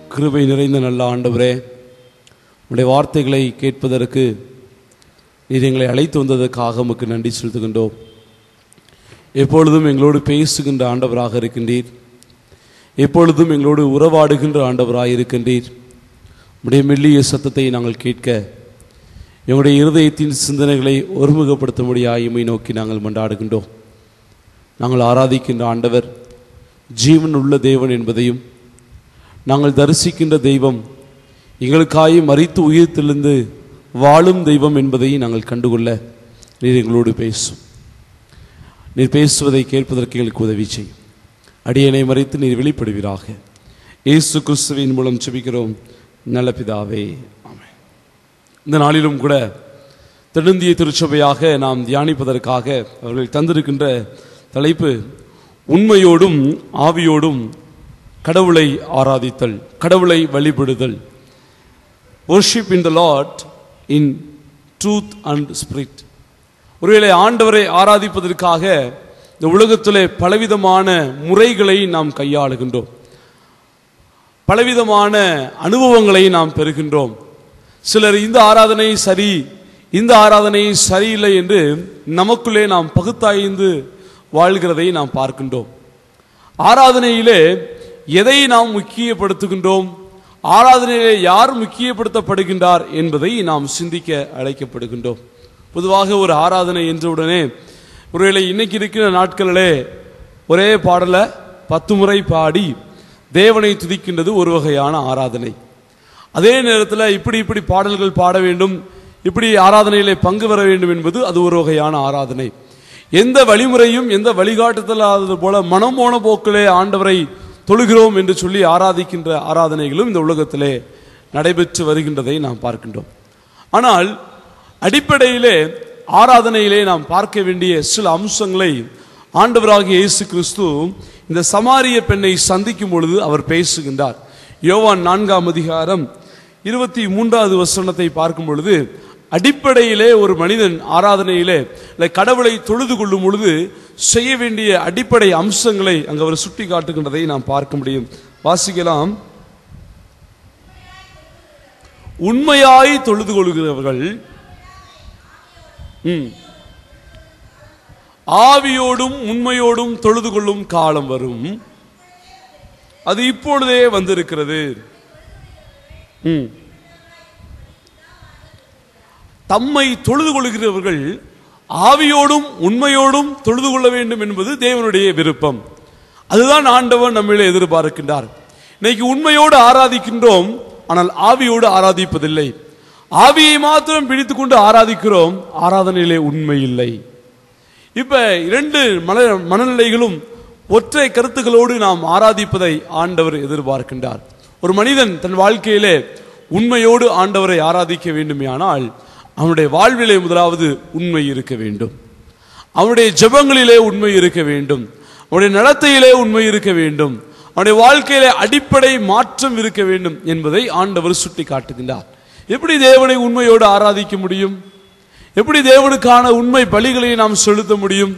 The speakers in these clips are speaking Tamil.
கிருபை நிறைந்த நல்ல ஆண்டவரே உடைய வார்த்தைகளை கேட்பதற்கு நீர் எங்களை அழைத்து வந்ததற்காக உமக்கு நன்றி செலுத்துகின்றோம் எப்பொழுதும் எங்களோடு பேசுகின்ற ஆண்டவராக இருக்கின்றீர் எப்பொழுதும் எங்களோடு உறவாடுகின்ற ஆண்டவராக இருக்கின்றீர் உடைய மெல்லிய சத்தத்தை நாங்கள் கேட்க எங்களுடைய இருதயத்தின் சிந்தனைகளை ஒருமுகப்படுத்தும்படியாக இமை நோக்கி நாங்கள் மன்றாடுகின்றோம் நாங்கள் ஆராதிக்கின்ற ஆண்டவர் ஜீவன் உள்ள தேவன் என்பதையும் நாங்கள் தரிசிக்கின்ற தெய்வம் எங்களுக்காய் மறித்து உயிர்த்தெழுந்து வாழும் தெய்வம் என்பதையும் நாங்கள் கண்டுகொள்ள நீர் எங்களோடு பேசும் நீர் பேசுவதை கேட்பதற்கு எங்களுக்கு உதவி செய்யும் அடியனை மறைத்து நீர் வெளிப்படுவீராக இயேசு கிறிஸ்துவின் மூலம் செபிக்கிறோம் நல்ல பிதாவே ஆமென் இந்த நாளிலும் கூட தென்னிந்திய திருச்சபையாக நாம் தியானிப்பதற்காக அவர்கள் தந்திருக்கின்ற தலைப்பு உண்மையோடும் ஆவியோடும் கடவுளை ஆராதித்தல் கடவுளை வழிபடுதல் worship in the Lord in truth and spirit ஒருவேளை ஆண்டவரை ஆராதிப்பதற்காக இந்த உலகத்திலே பலவிதமான முறைகளை நாம் கையாளுகின்றோம் பலவிதமான அனுபவங்களை நாம் பெறுகின்றோம் சிலர் இந்த ஆராதனை சரி இந்த ஆராதனை சரியில்லை என்று நமக்குள்ளே நாம் பகுத்தாய்ந்து வாழ்கிறதை நாம் பார்க்கின்றோம் ஆராதனையிலே எதை நாம் முக்கியப்படுத்துகின்றோம் ஆராதனையிலே யார் முக்கியப்படுத்தப்படுகின்றார் என்பதை நாம் சிந்திக்க அழைக்கப்படுகின்றோம் பொதுவாக ஒரு ஆராதனை என்றவுடனே ஒருவேளை இன்னைக்கு இருக்கிற நாட்களிலே ஒரே பாடலை பத்து முறை பாடி தேவனை துதிக்கின்றது ஒரு வகையான ஆராதனை அதே நேரத்தில் இப்படி இப்படி பாடல்கள் பாட வேண்டும் இப்படி ஆராதனையிலே பங்கு பெற வேண்டும் என்பது அது ஒரு வகையான ஆராதனை எந்த வழிமுறையும் எந்த வழிகாட்டுதலாதது போல மனம் போன போக்கிலே ஆண்டவரை தொழுகிறோம் என்று சொல்லி ஆராதிக்கின்ற ஆராதனைகளும் இந்த உலகத்திலே நடைபெற்று வருகின்றதை நாம் பார்க்கின்றோம் ஆனால் அடிப்படையிலே ஆராதனையிலே நாம் பார்க்க வேண்டிய சில அம்சங்களை ஆண்டவராகிய இயேசு கிறிஸ்து இந்த சமாரிய பெண்ணை சந்திக்கும் பொழுது அவர் பேசுகின்றார் யோவான் நான்காம் அதிகாரம் இருபத்தி மூன்றாவது வசனத்தை பார்க்கும் பொழுது அடிப்படையிலே ஒரு மனிதன் ஆராதனையிலே இல்லை கடவுளை தொழுது கொள்ளும் பொழுது செய்ய வேண்டிய அடிப்படை அம்சங்களை அங்கு அவர் சுட்டி காட்டுகின்றதை நாம் பார்க்க முடியும் வாசிக்கலாம் உண்மையாய் தொழுது கொள்கிறவர்கள் ம், ஆவியோடும் உண்மையோடும் தொழுது கொள்ளும் காலம் வரும் அது இப்பொழுதே வந்திருக்கிறது ம். தம்மை தொழுது கொள்கிறவர்கள் ஆவியோடும் உண்மையோடும் தொழுது கொள்ள வேண்டும் என்பது தேவனுடைய விருப்பம் அதுதான் ஆண்டவன் நம்மிலே எதிர்பார்க்கின்றார் இன்னைக்கு உண்மையோடு ஆராதிக்கின்றோம் ஆனால் ஆவியோடு ஆராதிப்பதில்லை ஆவியை மாத்திரம் பிடித்துக்கொண்டு ஆராதிக்கிறோம் ஆராதனையிலே உண்மை இல்லை இப்ப இரண்டு மன மனநிலைகளும் ஒற்றை கருத்துக்களோடு நாம் ஆராதிப்பதை ஆண்டவர் எதிர்பார்க்கின்றார் ஒரு மனிதன் தன் வாழ்க்கையிலே உண்மையோடு ஆண்டவரை ஆராதிக்க வேண்டுமேயானால் அவனுடைய வாழ்விலே முதலாவது உண்மை இருக்க வேண்டும் அவனுடைய ஜெபங்களிலே உண்மை இருக்க வேண்டும் அவனுடைய நடத்தையிலே உண்மை இருக்க வேண்டும் அவனுடைய வாழ்க்கையிலே அடிப்படை மாற்றம் இருக்க வேண்டும் என்பதை ஆண்டவர் சுட்டி காட்டுகின்றார் எப்படி தேவனை உண்மையோடு ஆராதிக்க முடியும் எப்படி தேவனுக்கான உண்மை பலிகளை நாம் செலுத்த முடியும்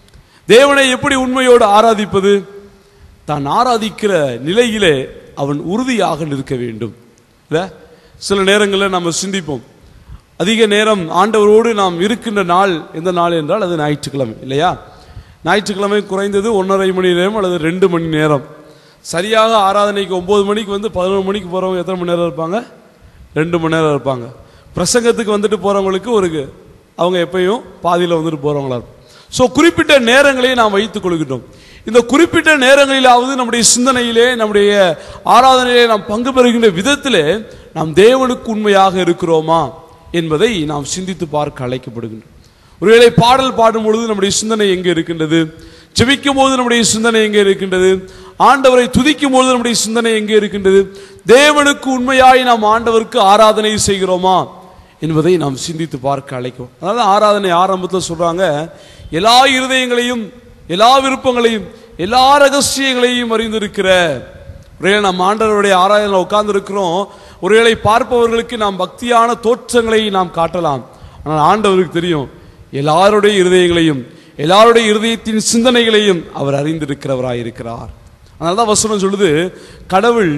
தேவனை எப்படி உண்மையோடு ஆராதிப்பது தான் ஆராதிக்கிற நிலையிலே அவன் உறுதியாக நிற்க வேண்டும் இல்ல சில நேரங்களில் நம்ம சிந்திப்போம் அதிக நேரம் ஆண்டவரோடு நாம் இருக்கின்ற நாள் எந்த நாள் என்றால் அது ஞாயிற்றுக்கிழமை இல்லையா ஞாயிற்றுக்கிழமை குறைந்தது ஒன்றரை மணி நேரம் அல்லது ரெண்டு மணி நேரம் சரியாக ஆராதனைக்கு ஒன்பது மணிக்கு வந்து பதினொரு மணிக்கு போகிறவங்க எத்தனை மணி நேரம் இருப்பாங்க ரெண்டு மணி நேரம் இருப்பாங்க பிரசங்கத்துக்கு வந்துட்டு போகிறவங்களுக்கு ஒரு அவங்க எப்பயும் பாதியில் வந்துட்டு போகிறவங்களா இருக்கும் ஸோ குறிப்பிட்ட நேரங்களை நாம் வைத்துக் கொள்கின்றோம் இந்த குறிப்பிட்ட நேரங்களிலாவது நம்முடைய சிந்தனையிலே நம்முடைய ஆராதனையிலே நாம் பங்கு பெறுகின்ற விதத்திலே நாம் தேவனுக்கு உண்மையாக இருக்கிறோமா என்பதை நாம் சிந்தித்து பார்க்க அழைக்கப்படுகின்றோம் ஒருவேளை பாடல் பாடும் பொழுது நம்முடைய சிந்தனை எங்கே இருக்கின்றது ஜெபிக்கும் போது நம்முடைய சிந்தனை எங்கே இருக்கின்றது ஆண்டவரை துதிக்கும் போது நம்முடைய சிந்தனை எங்கே இருக்கின்றது தேவனுக்கு உண்மையாய் நாம் ஆண்டவருக்கு ஆராதனை செய்கிறோமா என்பதை நாம் சிந்தித்து பார்க்க அழைக்கும் அதாவது ஆராதனை ஆரம்பத்தில் சொல்றாங்க எல்லா இருதயங்களையும் எல்லா விருப்பங்களையும் எல்லா ரகசியங்களையும் அறிந்திருக்கிற ஒருவேளை நம்ம ஆண்டவருடைய ஆராதனை உட்கார்ந்து இருக்கிறோம் ஒருவேளை பார்ப்பவர்களுக்கு நாம் பக்தியான தோற்றங்களை நாம் காட்டலாம் ஆனால் ஆண்டவருக்கு தெரியும் எல்லாருடைய இருதயங்களையும் எல்லாருடைய இருதயத்தின் சிந்தனைகளையும் அவர் அறிந்திருக்கிறவராய் இருக்கிறார் அதனால தான் வசனம் சொல்லுது கடவுள்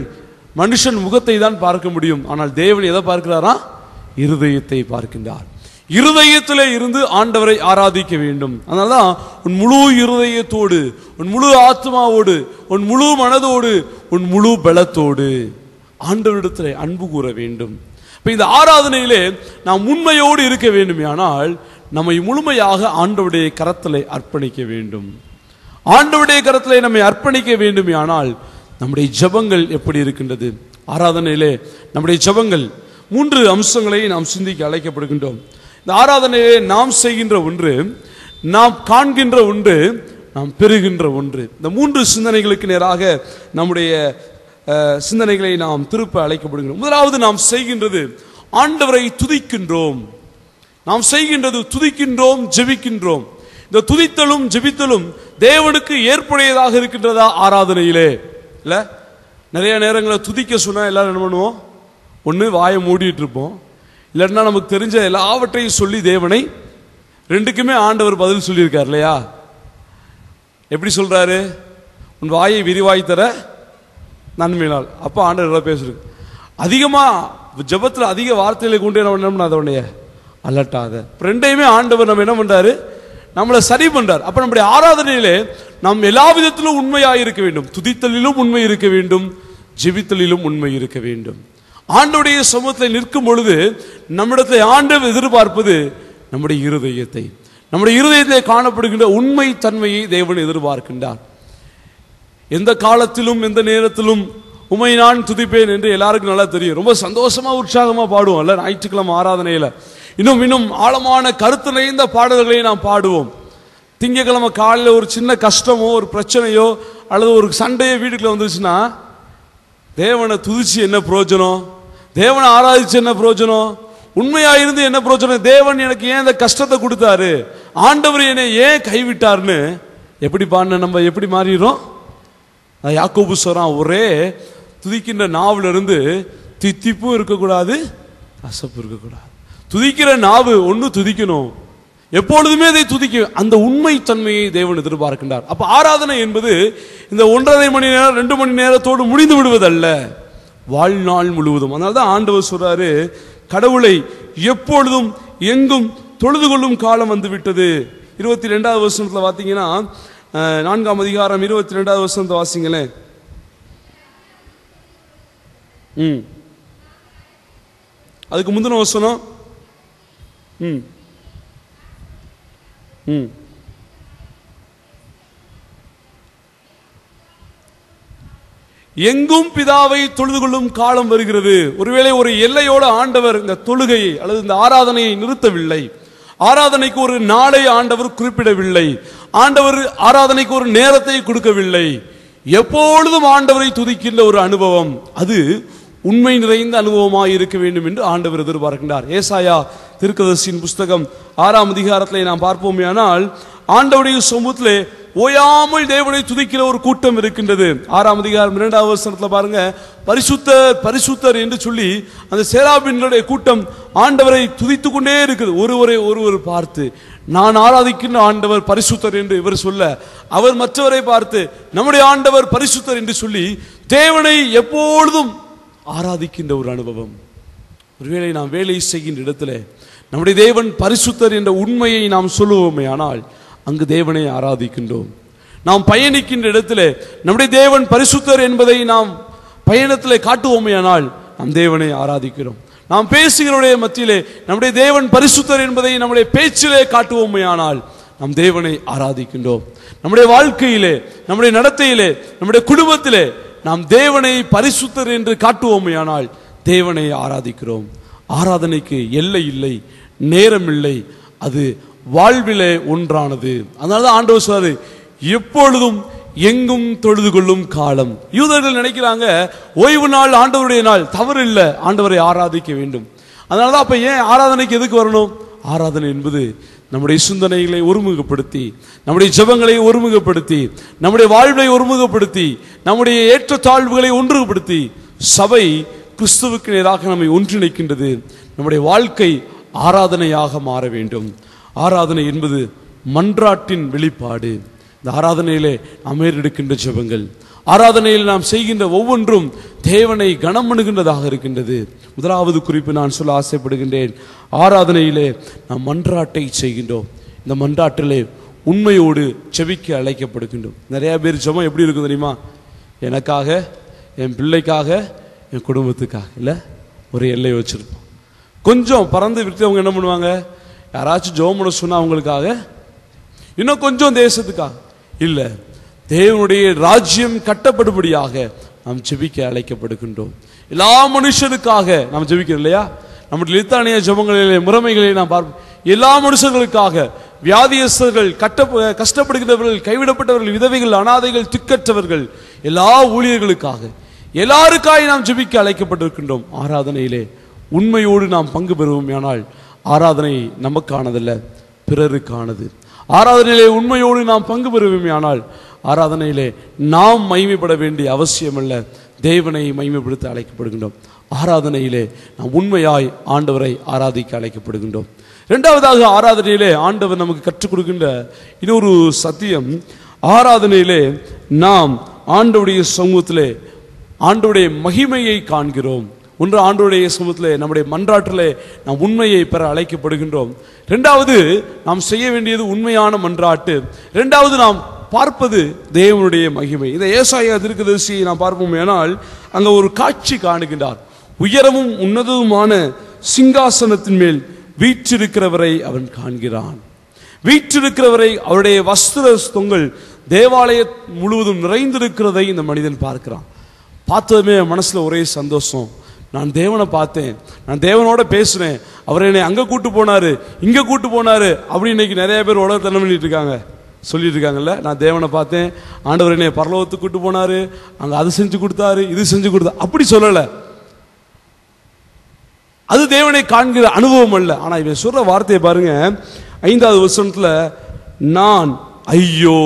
மனுஷன் முகத்தை தான் பார்க்க முடியும் ஆனால் தேவன் எதை பார்க்கிறாரா இருதயத்தை பார்க்கின்றார் இருதயத்திலே இருந்து ஆண்டவரை ஆராதிக்க வேண்டும் அதனாலதான் உன் முழு இருதயத்தோடு உன் முழு ஆத்மாவோடு உன் முழு மனதோடு உன் முழு பலத்தோடு ஆண்டவரிடத்திலே அன்பு கூற வேண்டும் இப்ப இந்த ஆராதனையிலே நாம் உண்மையோடு இருக்க வேண்டுமானால் நம்மை முழுமையாக ஆண்டவருடைய கரத்திலே அர்ப்பணிக்க வேண்டும் ஆண்டவருடைய கரத்திலே நம்மை அர்ப்பணிக்க வேண்டுமானால் நம்முடைய ஜெபங்கள் எப்படி இருக்கின்றது ஆராதனையிலே நம்முடைய ஜெபங்கள் மூன்று அம்சங்களை நாம் சிந்திக்க அழைக்கப்படுகின்றோம் இந்த ஆராதனையிலே நாம் செய்கின்ற ஒன்று நாம் காண்கின்ற ஒன்று நாம் பெறுகின்ற ஒன்று இந்த மூன்று சிந்தனைகளுக்கு நேராக நம்முடைய அஹ், சிந்தனைகளை நாம் திருப்ப அழைக்கப்படுகிறோம் முதலாவது நாம் செய்கின்றது ஆண்டவரை துதிக்கின்றோம் நாம் செய்கின்றது துதிக்கின்றோம் ஜெபிக்கின்றோம் இந்த துதித்தலும் ஜெபித்தலும் தேவனுக்கு ஏற்புடையதாக இருக்கின்றதா ஆராதனையிலே இல்ல நிறைய நேரங்களில் துதிக்க சொன்னா எல்லாரும் என்ன பண்ணுவோம் ஒண்ணு வாயை மூடிட்டு இருப்போம் இல்லைன்னா நமக்கு தெரிஞ்ச எல்லாவற்றையும் சொல்லி தேவனை ரெண்டுக்குமே ஆண்டவர் பதில் சொல்லியிருக்கார் இல்லையா எப்படி சொல்றாரு உன் வாயை விரிவாய் தர நன்மையினால் அப்போ ஆண்டவர் எல்லாம் பேசுறது அதிகமா ஜெபத்துல அதிக வார்த்தைகளை கொண்டு என்ன பண்ணோம்னா அதை உடைய அலட்டாத இப்ப ரெண்டையுமே ஆண்டவர் நம்ம என்ன பண்றாரு நம்மளை சரி பண்றார் அப்ப நம்முடைய ஆராதனையிலே நாம் எல்லா விதத்திலும் உண்மையாக இருக்க வேண்டும் துதித்தலிலும் உண்மை இருக்க வேண்டும் ஜெபித்தலிலும் உண்மை இருக்க வேண்டும் ஆண்டவருடைய சமூகத்தில் நிற்கும் பொழுது நம்மிடத்தை ஆண்டவர் எதிர்பார்ப்பது நம்முடைய இருதயத்தை நம்முடைய இருதயத்திலே காணப்படுகின்ற உண்மை தன்மையை தேவன் எதிர்பார்க்கின்றார் எந்த காலத்திலும் எந்த நேரத்திலும் உமை நான் துதிப்பேன் என்று எல்லாருக்கும் நல்லா தெரியும் ரொம்ப சந்தோஷமா உற்சாகமா பாடுவோம்ல ஞாயிற்றுக்கிழமை ஆராதனையில இன்னும் இன்னும் ஆழமான கருத்து நிறைந்த பாடல்களை நாம் பாடுவோம் திங்கக்கிழமை காலையில் ஒரு சின்ன கஷ்டமோ ஒரு பிரச்சனையோ அல்லது ஒரு சண்டையோ வீட்டுக்குள்ள வந்துருச்சுன்னா தேவனை துதிச்சு என்ன பிரயோஜனம் தேவனை ஆராதிச்சு என்ன பிரயோஜனம் உண்மையா இருந்து என்ன பிரயோஜனம் தேவன் எனக்கு ஏன் இந்த கஷ்டத்தை கொடுத்தாரு ஆண்டவர் என்னை ஏன் கைவிட்டார்னு எப்படி பாடின நம்ம எப்படி மாறிடுறோம் அது யாக்கோபு சொல்றான் ஒரே துதிக்கின்ற நாவுல இருந்து தித்திப்பும் இருக்கக்கூடாது அசப்பு இருக்கக்கூடாது துதிக்கிற நாவு ஒண்ணு துதிக்கணும் எப்பொழுதுமே அதை துதிக்க அந்த உண்மை தன்மையை தேவன் எதிர்பார்க்கின்றார் அப்ப ஆராதனை என்பது இந்த ஒன்றரை மணி நேரம் ரெண்டு மணி நேரத்தோடு முடிந்து விடுவதல்ல வாழ்நாள் முழுவதும் அதனால தான் ஆண்டவர் சொல்றாரு கடவுளை எப்பொழுதும் எங்கும் தொழுது கொள்ளும் காலம் வந்து விட்டது இருபத்தி ரெண்டாவது வருஷத்துல பார்த்தீங்கன்னா அஹ், நான்காம் அதிகாரம் இருபத்தி ரெண்டாவது வருஷத்தை வாசிங்களேன் ம் அதுக்கு முந்தின வசனம் ம் ம் எங்கும் பிதாவை தொழுது கொள்ளும் காலம் வருகிறது ஒருவேளை ஒரு எல்லையோட ஆண்டவர் இந்த தொழுகையை அல்லது இந்த ஆராதனையை நிறுத்தவில்லை ஆராதனைக்கு ஒரு நாளை ஆண்டவர் குறிப்பிடவில்லை ஆண்டவர் ஆராதனைக்கு ஒரு நேரத்தை கொடுக்கவில்லை எப்பொழுதும் ஆண்டவரை துதிக்கின்ற ஒரு அனுபவம் அது உண்மை நிறைந்த அனுபவமாக இருக்க வேண்டும் என்று ஆண்டவர் எதிர்பார்க்கின்றார் ஏசாயா திருக்கதர்சியின் புஸ்தகம் ஆறாம் அதிகாரத்திலே நாம் பார்ப்போமேயானால் ஆண்டவருடைய சமூகத்திலே ஓயாமல் தேவனை துதிக்கிற ஒரு கூட்டம் இருக்கின்றது ஆறாம் அதிகாரம் இரண்டாவது வசனத்துல பாருங்க பரிசுத்தர் பரிசுத்தர் என்று சொல்லி அந்த சேராபின்களுடைய கூட்டம் ஆண்டவரை துதித்துக் கொண்டே இருக்குது ஒருவரை ஒருவர் பார்த்து நான் ஆராதிக்கின்ற ஆண்டவர் பரிசுத்தர் என்று இவர் சொல்ல அவர் மற்றவரை பார்த்து நம்முடைய ஆண்டவர் பரிசுத்தர் என்று சொல்லி தேவனை எப்பொழுதும் ஆராதிக்கின்ற ஒரு அனுபவம் ஒருவேளை நாம் வேலை செய்கின்ற இடத்துல நம்முடைய தேவன் பரிசுத்தர் என்ற உண்மையை நாம் சொல்லுவோமே ஆனால் அங்கு தேவனை ஆராதிக்கின்றோம் நாம் பயணிக்கின்ற இடத்துல நம்முடைய தேவன் பரிசுத்தர் என்பதை நாம் பயணத்தில் காட்டுவோமே ஆனால் நம் தேவனை ஆராதிக்கிறோம் நாம் பேசுகிறவருடைய மத்தியிலே நம்முடைய தேவன் பரிசுத்தர் என்பதை நம்முடைய பேச்சிலே காட்டுவோமே ஆனால் நம் தேவனை ஆராதிக்கின்றோம் நம்முடைய வாழ்க்கையிலே நம்முடைய நடத்தையிலே நம்முடைய குடும்பத்திலே நாம் தேவனை பரிசுத்தர் என்று காட்டுவோமே ஆனால் தேவனை ஆராதிக்கிறோம் ஆராதனைக்கு எல்லை இல்லை நேரம் இல்லை அது வாழ்விலே ஒன்றானது அதனால தான் ஆண்டவர் சொல்றாரு எப்பொழுதும் எங்கும் தொழுது கொள்ளும் காலம் யூதர்கள் நினைக்கிறாங்க ஓய்வு நாள் ஆண்டவருடைய நாள் தவறு இல்லை ஆண்டவரை ஆராதிக்க வேண்டும் அதனால தான் அப்ப ஏன் ஆராதனைக்கு எதுக்கு வரணும் ஆராதனை என்பது நம்முடைய சிந்தனைகளை ஒருமுகப்படுத்தி நம்முடைய ஜெபங்களை ஒருமுகப்படுத்தி நம்முடைய வாழ்வை ஒருமுகப்படுத்தி நம்முடைய ஏற்றத்தாழ்வுகளை ஒன்றுபடுத்தி சபை கிறிஸ்துவுக்கு நேராக நம்மை ஒன்றிணைக்கின்றது நம்முடைய வாழ்க்கை ஆராதனையாக மாற வேண்டும் ஆராதனை என்பது மன்றாட்டின் வெளிப்பாடு இந்த ஆராதனையிலே நாம் ஏறெடுக்கின்ற ஜெபங்கள் ஆராதனையில் நாம் செய்கின்ற ஒவ்வொன்றும் தேவனை கனம் பண்ணுகின்றதாக இருக்கின்றது முதலாவது குறிப்பு நான் சொல்ல ஆசைப்படுகின்றேன் ஆராதனையிலே நாம் மன்றாட்டை செய்கின்றோம் இந்த மன்றாட்டிலே உண்மையோடு செவிக்க அழைக்கப்படுகின்றோம் நிறைய பேர் ஜெபம் எப்படி இருக்கும் தெரியுமா எனக்காக என் பிள்ளைக்காக என் குடும்பத்துக்காக இல்லை ஒரு எல்லை வச்சிருப்போம் கொஞ்சம் பறந்து விட்டு அவங்க என்ன பண்ணுவாங்க யாராச்சும் ஜெபம் பண்ண சொன்னா அவங்களுக்காக இன்னும் கொஞ்சம் தேசத்துக்காக இல்ல தேவனுடைய ராஜ்யம் கட்டப்படும்படியாக நாம் ஜெபிக்க அழைக்கப்படுகின்றோம் எல்லா மனுஷனுக்காக நாம் ஜெபிக்கிறோம் இல்லையா நம்முடைய லித்தானிய ஜெபங்களிலே முறைமைகளை நாம் பார்ப்போம் எல்லா மனுஷர்களுக்காக வியாதியஸ்தர்கள் கட்ட கஷ்டப்படுகிறவர்கள் கைவிடப்பட்டவர்கள் விதவைகள் அனாதைகள் திக்கற்றவர்கள் எல்லா ஊழியர்களுக்காக எல்லாருக்காக நாம் ஜெபிக்க அழைக்கப்பட்டிருக்கின்றோம் ஆராதனையிலே உண்மையோடு நாம் பங்கு பெறுவோமேயானால் ஆராதனை நமக்கானதல்ல பிறருக்கானது ஆராதனையிலே உண்மையோடு நாம் பங்கு பெறுவோமேயானால் ஆராதனையிலே நாம் மகிமைப்பட வேண்டிய அவசியமல்ல தேவனை மகிமைப்படுத்த அழைக்கப்படுகின்றோம் ஆராதனையிலே நாம் உண்மையாய் ஆண்டவரை ஆராதிக்க அழைக்கப்படுகின்றோம் இரண்டாவதாக ஆராதனையிலே ஆண்டவர் நமக்கு கற்றுக் கொடுக்கின்ற இன்னொரு சத்தியம் ஆராதனையிலே நாம் ஆண்டவருடைய சமூகத்திலே ஆண்டவருடைய மகிமையை காண்கிறோம் ஒன்று ஆண்டவருடைய சமூகத்திலே நம்முடைய மன்றாட்டிலே நாம் உண்மையை பெற அழைக்கப்படுகின்றோம் இரண்டாவது நாம் செய்ய வேண்டியது உண்மையான மன்றாட்டு இரண்டாவது நாம் பார்ப்பது தேவனுடைய மகிமை இந்த ஏசாயா திருக்கதரிசியை நாம் பார்ப்போம் ஏனால் அங்க ஒரு காட்சி காணுகின்றார் உயரமும் உன்னதமுமான சிங்காசனத்தின் மேல் வீற்றிருக்கிறவரை அவன் காண்கிறான் வீற்றிருக்கிறவரை அவருடைய வஸ்திர தொங்கல் தேவாலய முழுவதும் நிறைந்திருக்கிறதை இந்த மனிதன் பார்க்கிறான் பார்த்ததுமே என் மனசுல ஒரே சந்தோஷம் நான் தேவனை பார்த்தேன் நான் தேவனோட பேசினேன் அவர் என்னை அங்க கூட்டு போனாரு இங்க கூட்டு போனாரு அப்படி இன்னைக்கு நிறைய பேர் உலகத்தனம் பண்ணிட்டு இருக்காங்க சொல்லிட்டு இருக்காங்கல்ல நான் தேவனை பார்த்தேன் ஆண்டவர் என்னை பரலோகத்துக்கு கூட்டு போனாரு அங்க அது செஞ்சு கொடுத்தாரு இது செஞ்சு கொடுத்தா அப்படி சொல்லல அது தேவனை காண்கிற அனுபவம் அல்ல ஆனா இவன் சொல்ற வார்த்தையை பாருங்க ஐந்தாவது வசனத்துல நான் ஐயோ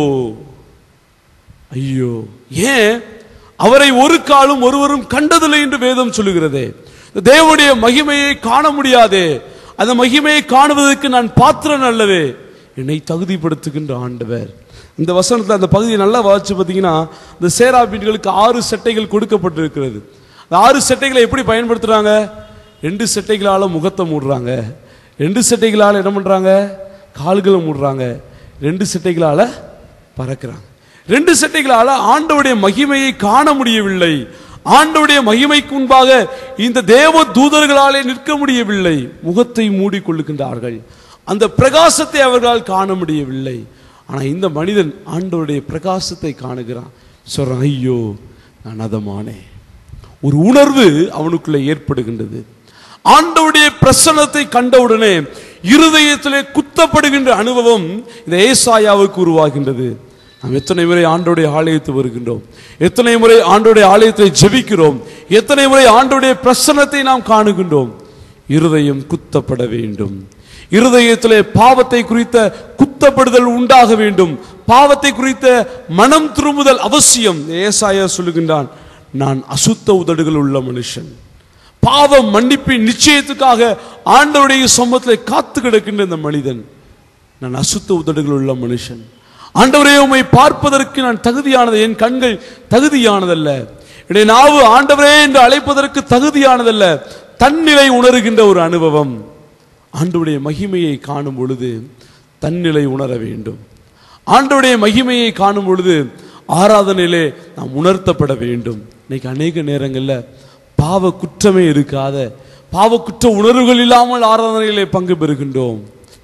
ஐயோ ஏன் அவரை ஒரு காலும் ஒருவரும் கண்டதில்லை என்று வேதம் சொல்லுகிறதே இந்த தேவனுடைய மகிமையை காண முடியாதே அந்த மகிமையை காணுவதற்கு நான் பாத்திரன் அல்லவே என்னை தகுதிப்படுத்துகின்ற ஆண்டவர் இந்த வசனத்துல அந்த பகுதியை நல்லா வாசிச்சு பார்த்தீங்கன்னா இந்த சேராபீன்களுக்கு ஆறு சட்டைகள் கொடுக்கப்பட்டிருக்கிறது அந்த ஆறு சட்டைகளை எப்படி பயன்படுத்துறாங்க ரெண்டு சட்டைகளால முகத்தை மூடுறாங்க ரெண்டு சட்டைகளால என்ன பண்றாங்க கால்களை மூடுறாங்க ரெண்டு சட்டைகளால பறக்கிறாங்க ரெண்டு சட்டைகளால ஆண்டவருடைய மகிமையை காண முடியவில்லை ஆண்டவருடைய மகிமைக்கு முன்பாக இந்த தேவ தூதர்களாலே நிற்க முடியவில்லை முகத்தை மூடிக்கொள்ளுகின்றார்கள் அந்த பிரகாசத்தை அவர்களால் காண முடியவில்லை ஆனா இந்த மனிதன் ஆண்டவருடைய பிரகாசத்தை காணுகிறான் சொல்றான் ஐயோ நான் அதமானே ஒரு உணர்வு அவனுக்குள்ள ஏற்படுகின்றது ஆண்டவருடைய பிரசன்னத்தை கண்டவுடனே இருதயத்திலே குத்தப்படுகின்ற அனுபவம் இந்த ஏசாயாவுக்கு உருவாகின்றது நாம் எத்தனை முறை ஆண்டோடைய ஆலயத்து வருகின்றோம் எத்தனை முறை ஆண்டோடைய ஆலயத்தை ஜெபிக்கிறோம் எத்தனை முறை ஆண்டோடைய பிரசன்னத்தை நாம் காணுகின்றோம் இருதயம் குத்தப்பட வேண்டும் இருதயத்திலே பாவத்தை குறித்த குத்தப்படுதல் உண்டாக வேண்டும் பாவத்தை குறித்த மனம் திரும்புதல் அவசியம் ஏசாயா சொல்லுகின்றான் நான் அசுத்த உதடுகள் உள்ள மனுஷன் பாவ மன்னிப்பின் நிச்சயத்துக்காக ஆண்டவருடைய சமூகத்தில் காத்து கிடக்கின்ற இந்த மனிதன் நான் அசுத்த உதடுகள் உள்ள மனுஷன் ஆண்டவரே உம்மை பார்ப்பதற்கு நான் தகுதியானது என் கண்கள் தகுதியானதல்ல என்னுடைய நாவு ஆண்டவரே என்று அழைப்பதற்கு தகுதியானதல்ல தன்னிலை உணர்கின்ற ஒரு அனுபவம் ஆண்டவருடைய மகிமையை காணும் பொழுது தன்னிலை உணர வேண்டும் ஆண்டவருடைய மகிமையை காணும் பொழுது ஆராதனையிலே நாம் உணர்த்தப்பட வேண்டும் இன்னைக்கு அநேக நேரங்கள்ல பாவ குற்றமே இருக்காத பாவ குற்ற உணர்வுகள் இல்லாமல் ஆராதனையிலே பங்கு பெறுகின்றோம்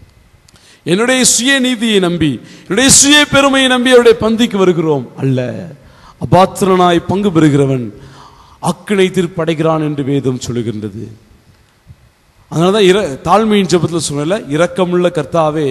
என்னுடைய சுய நீதியை நம்பி என்னுடைய சுய பெருமையை நம்பி அவருடைய பந்திக்கு வருகிறோம் அல்ல அபாத்திரனாய் பங்கு பெறுகிறவன் அக்கினை தீர்ப்படைகிறான் என்று வேதம் சொல்லுகின்றது அதனாலதான் இர தாழ்மையின் ஜெபத்தில் சொன்னல இரக்கமுள்ள கர்த்தாவே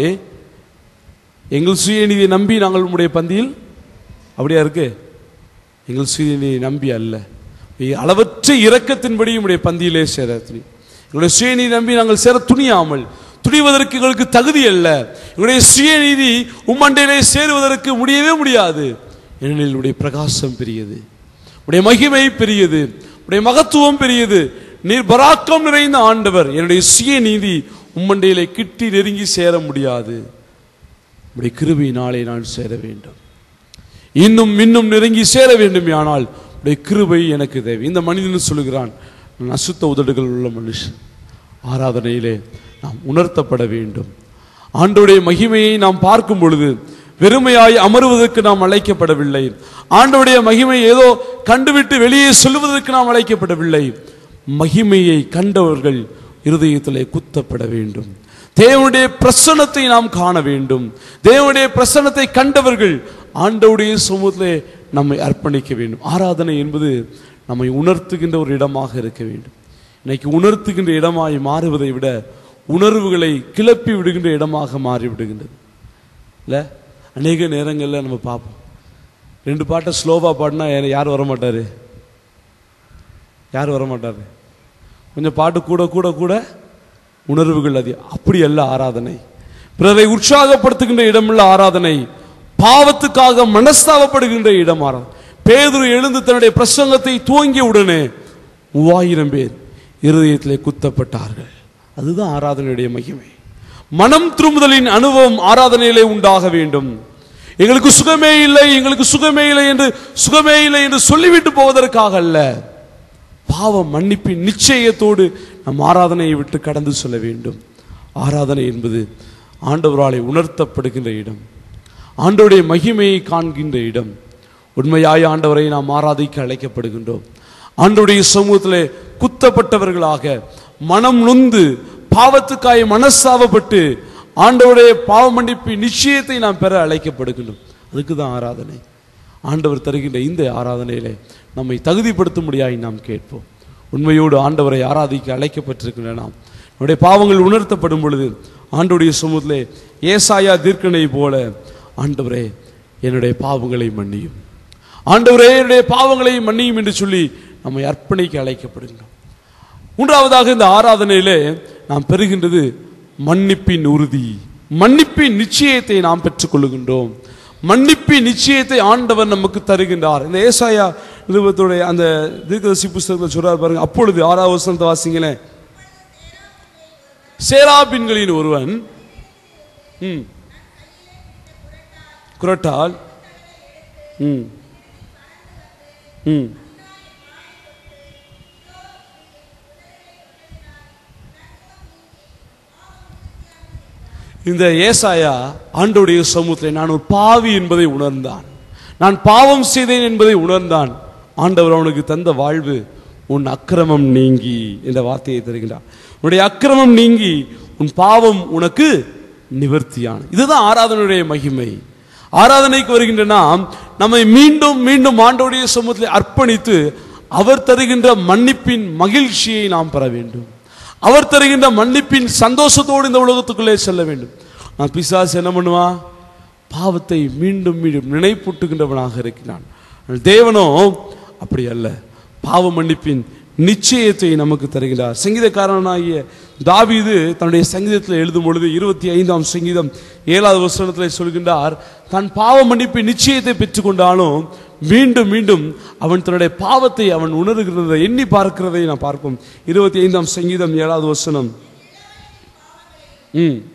எங்கள் சுயநீதியை நம்பி நாங்கள் உம்முடைய பந்தியில் அப்படியா இருக்கு எங்கள் சுயநீதியை நம்பி அல்ல அளவற்ற இரக்கத்தின்படி உம்முடைய பந்தியிலே சேர துணி எங்களுடைய சுயநீதி நம்பி நாங்கள் சேர துணியாமல் துணிவதற்கு எங்களுக்கு தகுதி அல்ல எங்களுடைய சுயநீதி உம்மண்டையிலே சேருவதற்கு முடியவே முடியாது ஏனெனில் உடைய பிரகாசம் பெரியது உடைய மகிமை பெரியது உடைய மகத்துவம் பெரியது நீர் பராக்கம் நிறைந்த ஆண்டவர் என்னுடைய சுயநீதி உம்மண்டையிலே கிட்டி நெருங்கி சேர முடியாது உடைய கிருபையினாலே நான் சேர வேண்டும் இன்னும் இன்னும் நெருங்கி சேர வேண்டும் ஆனால் உடைய கிருபை எனக்கு தேவை இந்த மனிதன் சொல்லுகிறான் நான் அசுத்த உதடுகள் உள்ள மனுஷன் ஆராதனையிலே நாம் உணர்த்தப்பட வேண்டும் ஆண்டோடைய மகிமையை நாம் பார்க்கும் பொழுது வெறுமையாய் அமருவதற்கு நாம் அழைக்கப்படவில்லை ஆண்டோடைய மகிமை ஏதோ கண்டுவிட்டு வெளியே சொல்லுவதற்கு நாம் அழைக்கப்படவில்லை மகிமையை கண்டவர்கள் இருதயத்திலே குத்தப்பட வேண்டும் தேவனுடைய பிரசன்னத்தை நாம் காண வேண்டும் தேவனுடைய பிரசன்னத்தை கண்டவர்கள் ஆண்டவுடைய சமூகத்திலே நம்மை அர்ப்பணிக்க வேண்டும் ஆராதனை என்பது நம்மை உணர்த்துகின்ற ஒரு இடமாக இருக்க வேண்டும் இன்னைக்கு உணர்த்துகின்ற இடமாய் மாறுவதை விட உணர்வுகளை கிளப்பி விடுகின்ற இடமாக மாறிவிடுகின்றது இல்லை அநேக நேரங்களில் நம்ம பார்ப்போம் ரெண்டு பாட்டை ஸ்லோவாக பாடினா யா- யார் வர மாட்டாரு யார் வர மாட்டாரு கொஞ்சம் பாட்டு கூட கூட கூட உணர்வுகள் அதிகம் அப்படி அல்ல ஆராதனை பிறரை உற்சாகப்படுத்துகின்ற இடமுள்ள ஆராதனை பாவத்துக்காக மனஸ்தாபப்படுகின்ற இடம் ஆராதனை பேதுரு எழுந்து தன்னுடைய பிரசங்கத்தை துவங்கிய உடனே மூவாயிரம் பேர் இருதயத்திலே குத்தப்பட்டார்கள் அதுதான் ஆராதனையுடைய மகிமை மனம் திரும்புதலின் அனுபவம் ஆராதனையிலே உண்டாக வேண்டும் எங்களுக்கு சுகமே இல்லை எங்களுக்கு சுகமே இல்லை என்று சுகமே இல்லை என்று சொல்லிவிட்டு போவதற்காக அல்ல பாவ மன்னிப்பின் நிச்சயத்தோடு நம் ஆராதனையை விட்டு கடந்து செல்ல வேண்டும் ஆராதனை என்பது ஆண்டவராலே உணர்த்தப்படுகின்ற இடம் ஆண்டவருடைய மகிமையை காண்கின்ற இடம் உண்மையாய் ஆண்டவரை நாம் ஆராதிக்க அழைக்கப்படுகின்றோம் ஆண்டவருடைய சமூகத்திலே குத்தப்பட்டவர்களாக மனம் நொந்து பாவத்துக்காய் மனஸ்தாபப்பட்டு ஆண்டவருடைய பாவ மன்னிப்பின் நிச்சயத்தை நாம் பெற அழைக்கப்படுகின்றோம் அதுக்கு தான் ஆராதனை ஆண்டவர் தருகின்ற இந்த ஆராதனையிலே நம்மை தகுதிப்படுத்தும்படியாய் நாம் கேட்போம் உண்மையோடு ஆண்டவரை ஆராதிக்க அழைக்கப்பட்டிருக்கின்ற நாம் நம்முடைய பாவங்கள் உணர்த்தப்படும் பொழுது ஆண்டவருடைய சமூகத்திலே ஏசாயா தீர்க்கனை போல ஆண்டவரே என்னுடைய பாவங்களை மன்னியும் ஆண்டவரே என்னுடைய பாவங்களை மன்னியும் என்று சொல்லி நம்மை அர்ப்பணிக்க அழைக்கப்படுகின்றோம் மூன்றாவதாக இந்த ஆராதனையிலே நாம் பெறுகின்றது மன்னிப்பின் உறுதி மன்னிப்பின் நிச்சயத்தை நாம் பெற்றுக்கொள்ளுகின்றோம் மன்னிப்பின் நிச்சயத்தை ஆண்டவர் நமக்கு தருகின்றார் இந்த ஏசாயா நிறுவனத்துடைய அந்த தீர்க்கதரிசி புஸ்தகத்தில் சொல்றார் பாருங்க அப்பொழுது ஆறாவது வசனத்தை வாசிங்களேன் சேராபின்களின் ஒருவன் ம் குரட்டால் ம் ம் இந்த ஏசாயா ஆண்டோடைய சமூகத்தில் நான் ஒரு பாவி என்பதை உணர்ந்தான் நான் பாவம் செய்தேன் என்பதை உணர்ந்தான் ஆண்டவர் அவனுக்கு தந்த வாழ்வு உன் அக்கிரமம் நீங்கி என்ற வார்த்தையை தருகின்றார் உன்னுடைய அக்கிரமம் நீங்கி உன் பாவம் உனக்கு நிவர்த்தியான இதுதான் ஆராதனையுடைய மகிமை ஆராதனைக்கு வருகின்ற நாம் நம்மை மீண்டும் மீண்டும் ஆண்டோடைய சமூகத்தில் அர்ப்பணித்து அவர் தருகின்ற மன்னிப்பின் மகிழ்ச்சியை நாம் பெற வேண்டும் அவர் தருகின்ற மன்னிப்பின் சந்தோஷத்தோடு இந்த உலகத்துக்குள்ளே செல்ல வேண்டும் நான் பிசாசு என்ன பண்ணுவான் பாவத்தை மீண்டும் மீண்டும் நினைப்பூட்டுகின்றவனாக இருக்கிறான் ஆனால் தேவனோ அப்படி அல்ல பாவ மன்னிப்பின் நிச்சயத்தை நமக்கு தருகிறார் சங்கீதக்காரனாகிய தாவீது தன்னுடைய சங்கீதத்தில் எழுதும் பொழுது இருபத்தி ஐந்தாம் சங்கீதம் ஏழாவது வசனத்தில் சொல்கின்றார் தன் பாவ மன்னிப்பின் நிச்சயத்தை பெற்றுக்கொண்டாலும் மீண்டும் மீண்டும் அவன் தன்னுடைய பாவத்தை அவன் உணர்கிறதை எண்ணி பார்க்கிறதை நான் பார்ப்போம் இருபத்தி ஐந்தாம் சங்கீதம் ஏழாவது வசனம் ம்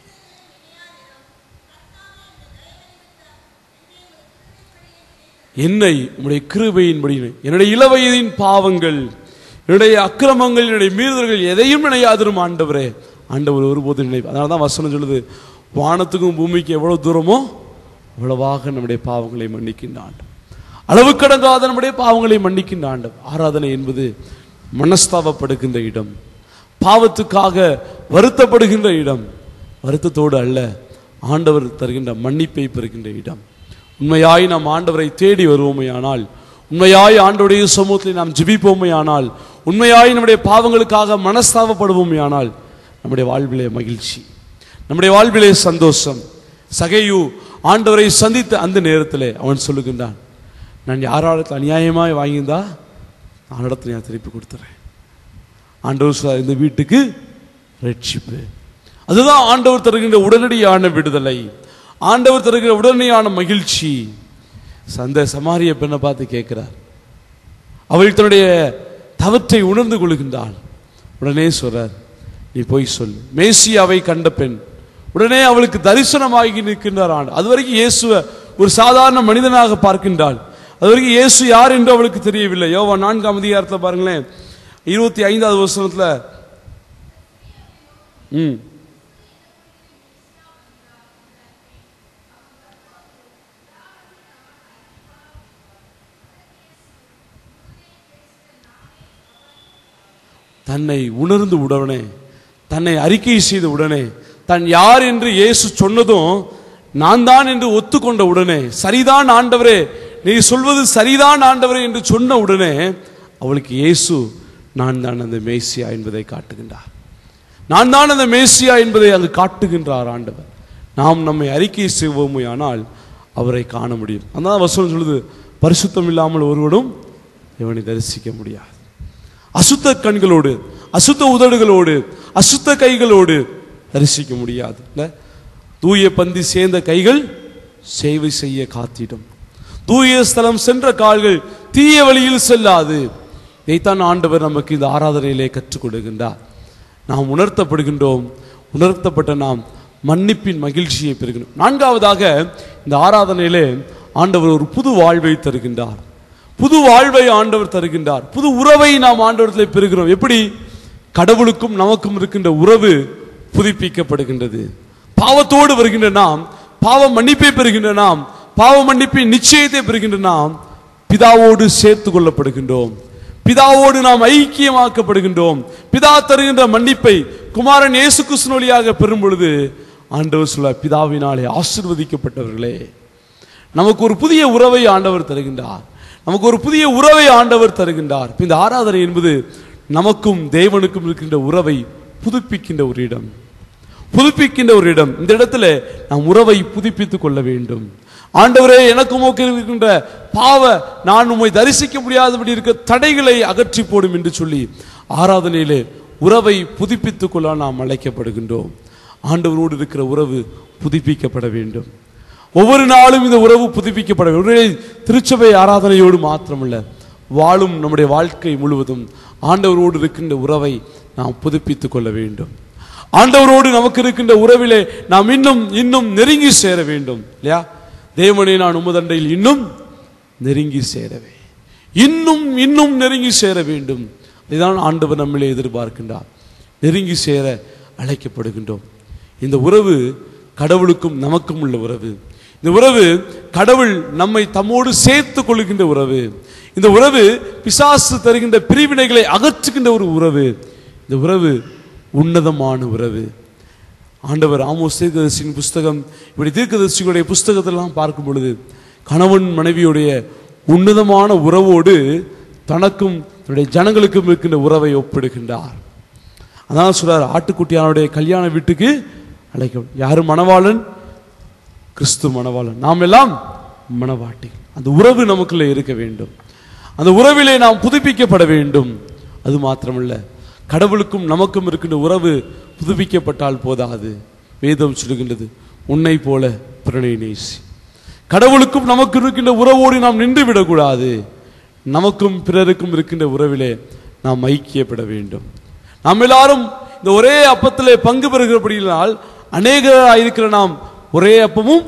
என்னை உம்முடைய கிருபையின்படி என்னுடைய இளவயதின் பாவங்கள் என்னுடைய அக்கிரமங்கள் என்னுடைய மீறுதல்கள் எதையும் நினையாதிரும் ஆண்டவரே ஆண்டவர் ஒருபோதும் நினை அதனால தான் வசனம் சொல்லுது வானத்துக்கும் பூமிக்கு எவ்வளவு தூரமோ அவ்வளவாக நம்முடைய பாவங்களை மன்னிக்கின்ற ஆண்டவர் அளவு கடங்காத நம்முடைய பாவங்களை மன்னிக்கின்ற ஆண்டவர் ஆராதனை என்பது மனஸ்தாபப்படுகின்ற இடம் பாவத்துக்காக வருத்தப்படுகின்ற இடம் வருத்தத்தோடு அல்ல ஆண்டவர் தருகின்ற மன்னிப்பை பெறுகின்ற இடம் உண்மையாய் நாம் ஆண்டவரை தேடி வருவோமையானால் உண்மையாய் ஆண்டவருடைய சமூகத்தில் நாம் ஜெபிப்போமையானால் உண்மையாய் நம்முடைய பாவங்களுக்காக மனஸ்தாபப்படுவோமையானால் நம்முடைய வாழ்விலே மகிழ்ச்சி நம்முடைய வாழ்விலே சந்தோஷம் சகையு ஆண்டவரை சந்தித்த அந்த நேரத்தில் அவன் சொல்லுகின்றான் நான் யாராடத்தில் அநியாயமாய் வாங்கியிருந்தா அவனிடத்தில் நான் திருப்பி கொடுத்துறேன் ஆண்டவர் சொல்றார், இந்த வீட்டுக்கு ரட்சிப்பு அதுதான் ஆண்டவர் தருகின்ற உடனடியான விடுதலை ஆண்டவர் தருகிற உடனடியான மகிழ்ச்சி அந்த சமாரிய பெண்ணை பார்த்து கேட்கிறார் அவள் தன்னுடைய தவற்றை உணர்ந்து கொள்கின்றாள் உடனே சொல்றார் நீ போய் சொல் மேசியாவை கண்ட பெண் உடனே அவளுக்கு தரிசனமாகி நிற்கின்றார் ஆண்டு அது வரைக்கும் இயேசுவை ஒரு சாதாரண மனிதனாக பார்க்கின்றாள் அது வரைக்கும் இயேசு யார் என்று அவளுக்கு தெரியவில்லை யோவா நான்காம் அதிகாரத்தில் பாருங்களேன் இருபத்தி ஐந்தாவது வசனத்துல ம் தன்னை உணர்ந்து உடனே தன்னை அறிக்கை செய்த உடனே தன் யார் என்று இயேசு சொன்னதும் நான் தான் என்று ஒத்துக்கொண்ட உடனே சரிதான் ஆண்டவரே நீ சொல்வது சரிதான் ஆண்டவரே என்று சொன்ன உடனே அவளுக்கு இயேசு நான் தான் அந்த மேசியா என்பதை காட்டுகின்றார் நான் தான் அந்த மேசியா என்பதை அங்கு காட்டுகின்றார் ஆண்டவர் நாம் நம்மை அறிக்கை செய்வோமே ஆனால் அவரை காண முடியும் அதான் வசனம் சொல்லுது பரிசுத்தம் இல்லாமல் ஒருவனும் இவனை தரிசிக்க முடியாது அசுத்த கண்களோடு அசுத்த உதடுகளோடு அசுத்த கைகளோடு தரிசிக்க முடியாது இல்ல தூய பந்தி சேர்ந்த கைகள் சேவை செய்ய காத்திடும் தூய ஸ்தலம் சென்ற கால்கள் தீய வழியில் செல்லாது இதைத்தான் ஆண்டவர் நமக்கு இந்த ஆராதனையிலே கற்றுக் கொடுக்கின்றார் நாம் உணர்த்தப்படுகின்றோம் உணர்த்தப்பட்ட நாம் மன்னிப்பின் மகிழ்ச்சியை பெறுகின்றோம் நான்காவதாக இந்த ஆராதனையிலே ஆண்டவர் ஒரு புது வாழ்வை தருகின்றார் புது வாழ்வை ஆண்டவர் தருகின்றார் புது உறவை நாம் ஆண்டவரத்தில் பெறுகிறோம் எப்படி கடவுளுக்கும் நமக்கும் இருக்கின்ற உறவு புதுப்பிக்கப்படுகின்றது பாவத்தோடு வருகின்ற நாம் பாவ மன்னிப்பை பெறுகின்ற நாம் பாவ மன்னிப்பின் நிச்சயத்தை பெறுகின்ற நாம் பிதாவோடு சேர்த்து கொள்ளப்படுகின்றோம் பிதாவோடு நாம் ஐக்கியமாக்கப்படுகின்றோம் பிதா தருகின்ற மன்னிப்பை குமாரன் இயேசு கிறிஸ்து வழியாக பெறும் பொழுது ஆண்டவர் சொல்ல பிதாவினாலே ஆசிர்வதிக்கப்பட்டவர்களே நமக்கு ஒரு புதிய உறவை ஆண்டவர் தருகின்றார் நமக்கு ஒரு புதிய உறவை ஆண்டவர் தருகின்றார் இப்ப இந்த ஆராதனை என்பது நமக்கும் தேவனுக்கும் இருக்கின்ற உறவை புதுப்பிக்கின்ற ஒரு இடம் புதுப்பிக்கின்ற ஒரு இடம் இந்த இடத்துல நாம் உறவை புதுப்பித்துக் கொள்ள வேண்டும் ஆண்டவரே எனக்கு உமக்கு இருக்கின்ற பாவ நான் உம்மை தரிசிக்க முடியாதபடி இருக்க தடைகளை அகற்றி போடும் என்று சொல்லி ஆராதனையிலே உறவை புதுப்பித்துக் கொள்ள நாம் அழைக்கப்படுகின்றோம் ஆண்டவரோடு இருக்கிற உறவு புதுப்பிக்கப்பட வேண்டும் ஒவ்வொரு நாளும் இந்த உறவு புதுப்பிக்கப்பட வேண்டும் ஒரே திருச்சபை ஆராதனையோடு மாத்திரமல்ல வாழும் நம்முடைய வாழ்க்கை முழுவதும் ஆண்டவரோடு இருக்கின்ற உறவை நாம் புதுப்பித்துக் கொள்ள வேண்டும் ஆண்டவரோடு நமக்கு இருக்கின்ற உறவிலே நாம் இன்னும் இன்னும் நெருங்கி சேர வேண்டும் இல்லையா தேவனே நான் உமதண்டையில் இன்னும் நெருங்கி சேரவே இன்னும் இன்னும் நெருங்கி சேர வேண்டும் இதுதான் ஆண்டவர் நம்மளே எதிர்பார்க்கின்றார் நெருங்கி சேர அழைக்கப்படுகின்றோம் இந்த உறவு கடவுளுக்கும் நமக்கும் உள்ள உறவு இந்த உறவு கடவுள் நம்மை தம்மோடு சேர்த்து கொள்கின்ற உறவு இந்த உறவு பிசாசு தருகின்ற பிரிவினைகளை அகற்றுகின்ற ஒரு உறவு இந்த உறவு உன்னதமான உறவு ஆண்டவர் ஆமோஸ் தீர்க்கதரிசியின் புஸ்தகம் இப்படி தீர்க்கதரிசிகளுடைய புஸ்தகத்தெல்லாம் பார்க்கும் பொழுது கணவன் மனைவியுடைய உன்னதமான உறவோடு தனக்கும் தன்னுடைய ஜனங்களுக்கும் இருக்கின்ற உறவை ஒப்பிடுகின்றார் அதான் சொல்றார் ஆட்டுக்குட்டியானுடைய கல்யாண வீட்டுக்கு அழைக்க யாரு மணவாளன் கிறிஸ்து மணவாளன் நாம் எல்லாம் மணவாட்டி அந்த உறவு நமக்குள்ளே இருக்க வேண்டும் அந்த உறவிலே நாம் புதுப்பிக்கப்பட வேண்டும் அது மாத்திரமல்ல கடவுளுக்கும் நமக்கும் இருக்கின்ற உறவு புதுப்பிக்கப்பட்டால் போதாது வேதம் சொல்லுகின்றது உன்னை போல பிறனை நேசி கடவுளுக்கும் நமக்கு இருக்கின்ற உறவோடு நாம் நின்று விடக்கூடாது நமக்கும் பிறருக்கும் இருக்கின்ற உறவிலே நாம் ஐக்கியப்பட வேண்டும் நாம் எல்லாரும் இந்த ஒரே அப்பத்திலே பங்கு பெறுகிறபடியால் அநேகராயிருக்கிற நாம் ஒரே அப்பமும்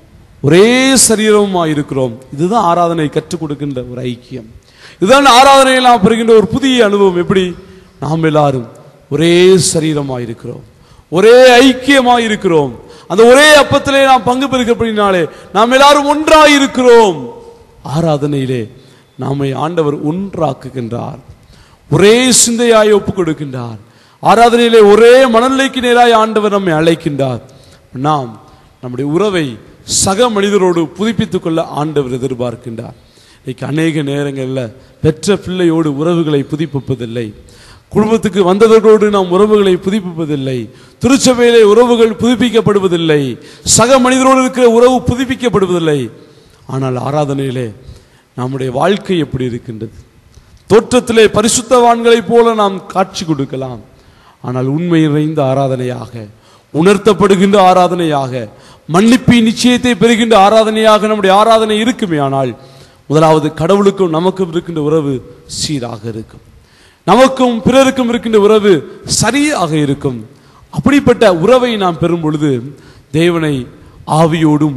ஒரே சரீரமுமாய் இருக்கிறோம் இதுதான் ஆராதனை கற்றுக் கொடுக்கின்ற ஒரு ஐக்கியம் இதுதான் ஆராதனையில் நாம் பெறுகின்ற ஒரு புதிய அனுபவம் எப்படி நாம் எல்லாரும் ஒரே சரீரமாய் இருக்கிறோம் ஒரே ஐக்கியமாய் இருக்கிறோம் அந்த ஒரே அப்பத்திலே நாம் பங்கு பெறுகிறபடினாலே நாம் எல்லாரும் ஒன்றாய் இருக்கிறோம் ஆராதனையிலே நாமை ஆண்டவர் ஒன்றாக்குகின்றார் ஒரே சிந்தையாய் ஒப்புக் கொடுக்கின்றார் ஆராதனையிலே ஒரே மனநிலைக்கு நேராய் ஆண்டவர் நம்மை அழைக்கின்றார் நாம் நம்முடைய உறவை சக மனிதரோடு புதுப்பித்துக் கொள்ள ஆண்டவர் எதிர்பார்க்கின்றார் இன்னைக்கு அநேக நேரங்களில் பெற்ற பிள்ளையோடு உறவுகளை புதுப்பிப்பதில்லை குடும்பத்துக்கு வந்தவர்களோடு நாம் உறவுகளை புதுப்பிப்பதில்லை திருச்சபையிலே உறவுகள் புதுப்பிக்கப்படுவதில்லை சக மனிதரோடு இருக்கிற உறவு புதுப்பிக்கப்படுவதில்லை ஆனால் ஆராதனையிலே நம்முடைய வாழ்க்கை எப்படி இருக்கின்றது தோற்றத்திலே பரிசுத்தவான்களைப் போல நாம் காட்சி கொடுக்கலாம் ஆனால் உண்மை நிறைந்த ஆராதனையாக உணர்த்தப்படுகின்ற ஆராதனையாக மன்னிப்பின் நிச்சயத்தை பெறுகின்ற ஆராதனையாக நம்முடைய ஆராதனை இருக்குமே ஆனால் முதலாவது கடவுளுக்கும் நமக்கும் இருக்கின்ற உறவு சீராக இருக்கும் நமக்கும் பிறருக்கும் இருக்கின்ற உறவு சரியாக இருக்கும் அப்படிப்பட்ட உறவை நாம் பெறும் பொழுது தேவனை ஆவியோடும்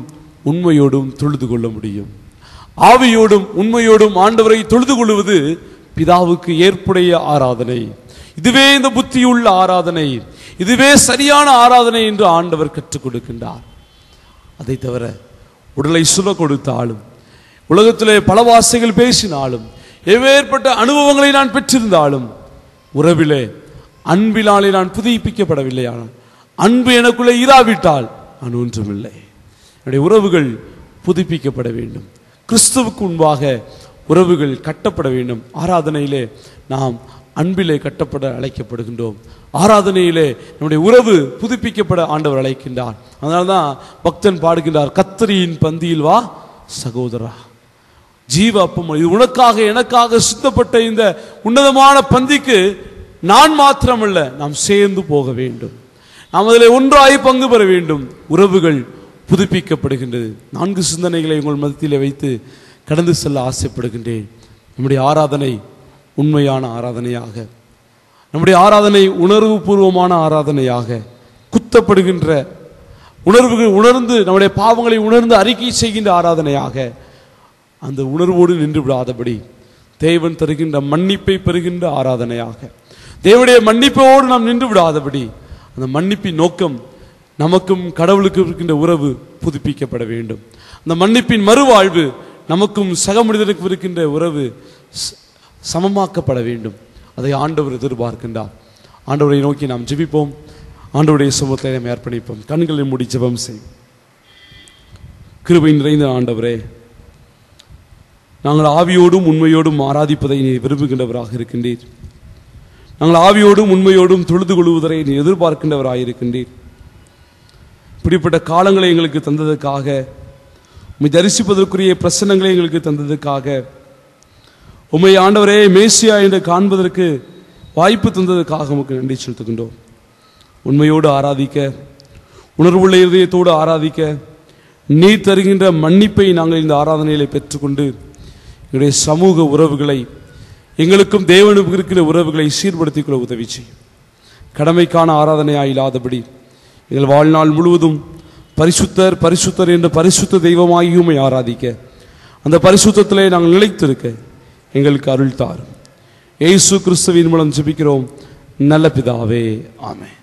உண்மையோடும் தொழுது கொள்ள முடியும் ஆவியோடும் உண்மையோடும் ஆண்டவரை தொழுது கொள்வது பிதாவுக்கு ஏற்புடைய ஆராதனை இதுவே இந்த புத்தியுள்ள ஆராதனை இதுவே சரியான ஆராதனை என்று ஆண்டவர் கற்றுக் கொடுக்கின்றார் அதை தவிர உடலை சுல கொடுத்தாலும் உலகத்திலே பல வார்த்தைகள் பேசினாலும் எவ்வேற்பட்ட அனுபவங்களை நான் பெற்றிருந்தாலும் உறவிலே அன்பினாலே நான் புதுப்பிக்கப்படவில்லை ஆனால் அன்பு எனக்குள்ளே இராவிட்டால் நான் ஒன்றுமில்லை என்னுடைய உறவுகள் புதுப்பிக்கப்பட வேண்டும் கிறிஸ்துவுக்கு முன்பாக உறவுகள் கட்டப்பட வேண்டும் ஆராதனையிலே நாம் அன்பிலே கட்டப்பட அழைக்கப்படுகின்றோம் ஆராதனையிலே நம்முடைய உறவு புதுப்பிக்கப்பட ஆண்டவர் அழைக்கின்றார் அதனால்தான் பக்தன் பாடுகின்றார் கத்தரியின் பந்தியில் வா சகோதரா ஜீவ அப்பம் இது உனக்காக எனக்காக சுத்தப்பட்ட இந்த உன்னதமான பந்திக்கு நான் மாத்திரமல்ல நாம் சேர்ந்து போக வேண்டும் நாம் அதில் ஒன்றாய் பங்கு பெற வேண்டும் உறவுகள் புதுப்பிக்கப்படுகின்றது நான்கு சிந்தனைகளை உங்கள் மதத்திலே வைத்து கடந்து செல்ல ஆசைப்படுகின்றேன் நம்முடைய ஆராதனை உண்மையான ஆராதனையாக நம்முடைய ஆராதனை உணர்வுபூர்வமான ஆராதனையாக குத்தப்படுகின்ற உணர்வுகள் உணர்ந்து நம்முடைய பாவங்களை உணர்ந்து அறிக்கை செய்கின்ற ஆராதனையாக அந்த உணர்வோடு நின்று விடாதபடி தேவன் தருகின்ற மன்னிப்பை பெறுகின்ற ஆராதனையாக தேவனுடைய மன்னிப்போடு நாம் நின்று விடாதபடி அந்த மன்னிப்பின் நோக்கம் நமக்கும் கடவுளுக்கும் இருக்கின்ற உறவு புதுப்பிக்கப்பட வேண்டும் அந்த மன்னிப்பின் மறுவாழ்வு நமக்கும் சக மனிதனுக்கும் இருக்கின்ற உறவு ச- சமமாக்கப்பட வேண்டும் அதை ஆண்டவர் எதிர்பார்க்கின்றார் ஆண்டவரை நோக்கி நாம் ஜெபிப்போம் ஆண்டவருடைய சுமத்தை நாம் அர்ப்பணிப்போம் கண்களை மூடி ஜெபம் செய் கிருபை நிறைந்த ஆண்டவரே நாங்கள் ஆவியோடும் உண்மையோடும் ஆராதிப்பதை நீ விரும்புகின்றவராக இருக்கின்றீர் நாங்கள் ஆவியோடும் உண்மையோடும் தொழுது கொள்வதை நீ எதிர்பார்க்கின்றவராக இருக்கின்றீர் இப்படிப்பட்ட காலங்களை எங்களுக்கு தந்ததுக்காக உம்மை தரிசிப்பதற்குரிய பிரசனங்களை எங்களுக்கு தந்ததுக்காக உம்மை ஆண்டவரே மேசியா என்று காண்பதற்கு வாய்ப்பு தந்ததுக்காக உமக்கு நன்றி செலுத்துகின்றோம் உண்மையோடு ஆராதிக்க உணர்வுள்ள இதயத்தோடு ஆராதிக்க நீ தருகின்ற மன்னிப்பை நாங்கள் இந்த ஆராதனையிலே பெற்றுக்கொண்டு எங்களுடைய சமூக உறவுகளை எங்களுக்கும் தேவனுக்கும் இருக்கிற உறவுகளை சீர்படுத்திக் கொள்ள உதவி செய்யும் கடமைக்கான ஆராதனையாக இல்லாதபடி எங்கள் வாழ்நாள் முழுவதும் பரிசுத்தர் பரிசுத்தர் என்ற பரிசுத்த தெய்வமாகியுமை ஆராதிக்க அந்த பரிசுத்தத்திலே நாங்கள் நிலைத்திருக்க எங்களுக்கு அருள் தாரும் இயேசு கிறிஸ்துவின் மூலம் ஜெபிக்கிறோம் நல்ல பிதாவே ஆமென்